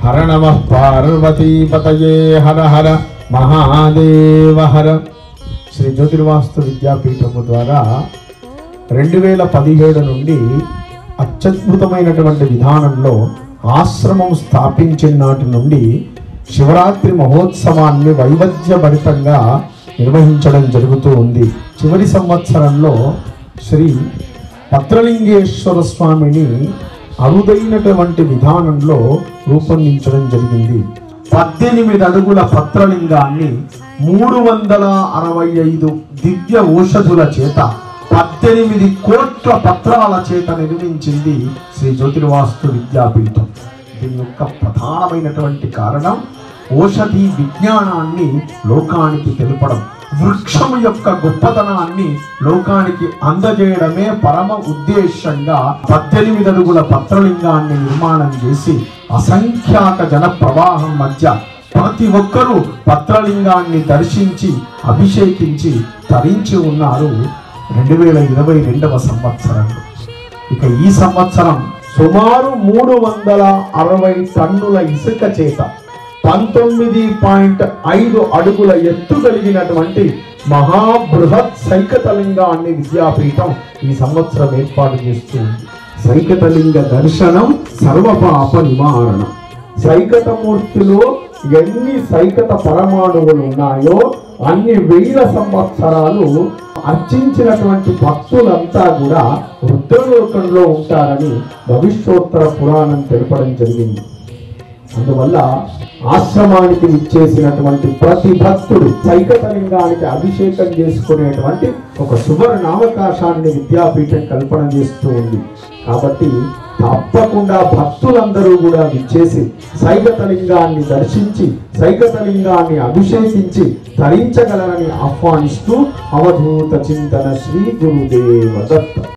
హర నమ పార్వతీపతయే హర హర మహాదేవ హర శ్రీ జ్యోతిర్వాస్తు విద్యాపీఠము ద్వారా రెండు వేల పదిహేడు నుండి అత్యద్భుతమైనటువంటి విధానంలో ఆశ్రమం స్థాపించిన నాటి నుండి శివరాత్రి మహోత్సవాన్ని వైవిధ్యభరితంగా నిర్వహించడం జరుగుతూ ఉంది చివరి సంవత్సరంలో శ్రీ భద్రలింగేశ్వర స్వామిని అరుదైనటువంటి విధానంలో రూపొందించడం జరిగింది పద్దెనిమిది అడుగుల పత్రలింగాన్ని మూడు వందల అరవై ఐదు దివ్య ఔషధుల చేత పద్దెనిమిది కోట్ల పత్రాల చేత నిర్మించింది శ్రీ జ్యోతిర్వాస్తు విద్యాపీఠం దీని యొక్క ప్రధానమైనటువంటి కారణం ఔషధి విజ్ఞానాన్ని లోకానికి తెలుపడం వృక్షం యొక్క గొప్పతనాన్ని లోకానికి అందజేయడమే పరమ ఉద్దేశంగా పద్దెనిమిది అడుగుల పత్రలింగాన్ని నిర్మాణం చేసి అసంఖ్యాక జన ప్రవాహం మధ్య ప్రతి ఒక్కరూ పత్రలింగాన్ని దర్శించి అభిషేకించి తరించి ఉన్నారు రెండు వేల ఇరవై రెండవ సంవత్సరంలో ఇక ఈ సంవత్సరం సుమారు మూడు వందల అరవై టన్నుల ఇసుక చేత పంతొమ్మిది పాయింట్ ఐదు అడుగుల ఎత్తు కలిగినటువంటి మహాబృహత్ సైకతలింగాన్ని విద్యాపీఠం ఈ సంవత్సరం ఏర్పాటు చేస్తుంది సైకతలింగ దర్శనం సర్వపాప నివారణం సైకతమూర్తిలో ఎన్ని సైకత పరమాణువులు ఉన్నాయో అన్ని వేల సంవత్సరాలు అర్చించినటువంటి భక్తులంతా కూడా రుద్రలోకంలో ఉంటారని భవిష్యోత్తర పురాణం తెలపడం జరిగింది అందువల్ల ఆశ్రమానికి ఇచ్చేసినటువంటి ప్రతి భక్తుడు సైకతలింగానికి అభిషేకం చేసుకునేటువంటి ఒక సువర్ణావకాశాన్ని విద్యాపీఠం కల్పన చేస్తూ ఉంది కాబట్టి తప్పకుండా భక్తులందరూ కూడా విచ్చేసి సైకతలింగాన్ని దర్శించి సైకతలింగాన్ని అభిషేకించి ధరించగలరని ఆహ్వానిస్తూ అవధూత చింతన శ్రీ గురుదేవ దత్త